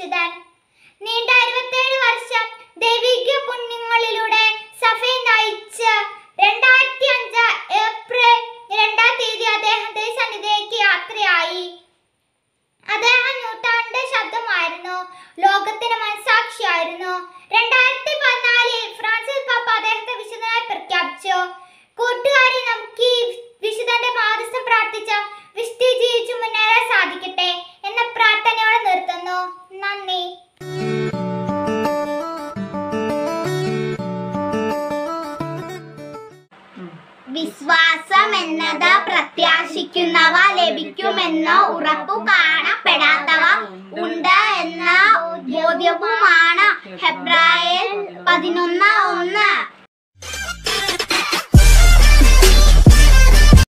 വിശുദ്ധൻ നീണ്ട അറുപത്തേഴ് വർഷം ദൈവിക പുണ്യങ്ങളിലൂടെ സഭയെ നയിച്ച് രണ്ടായിരത്തി അഞ്ച് ഏപ്രിൽ രണ്ടാം തീയതി അദ്ദേഹം ദൈവസന്നിധിയിലേക്ക് യാത്രയായി അദ്ദേഹം നൂറ്റാണ്ട് ശബ്ദമായിരുന്നു ലോകത്തിന് മനസാക്ഷിയായിരുന്നു രണ്ടായിരത്തി പതിനാലിൽ ഫ്രാൻസിസ് പാപ്പ അദ്ദേഹത്തെ വിശുദ്ധനായി പ്രഖ്യാപിച്ചു കൂട്ടുകാരെ നമുക്ക് ഈ വിശുദ്ധന്റെ മാധ്യസ്ഥം പ്രാർത്ഥിച്ച വിശുദ്ധി ജീവിച്ചു മുന്നേറാൻ സാധിക്കട്ടെ എന്ന പ്രാർത്ഥനയോടെ നിർത്തുന്നു നന്ദി വിശ്വാസം എന്നത് പ്രത്യാശിക്കുന്നവ ലഭിക്കുമെന്ന് ഉറപ്പു കാണപ്പെടാത്തവ ഉണ്ട് എന്ന ബോധ്യവുമാണ് ഹെബ്രായർ പതിനൊന്ന് ഒന്ന്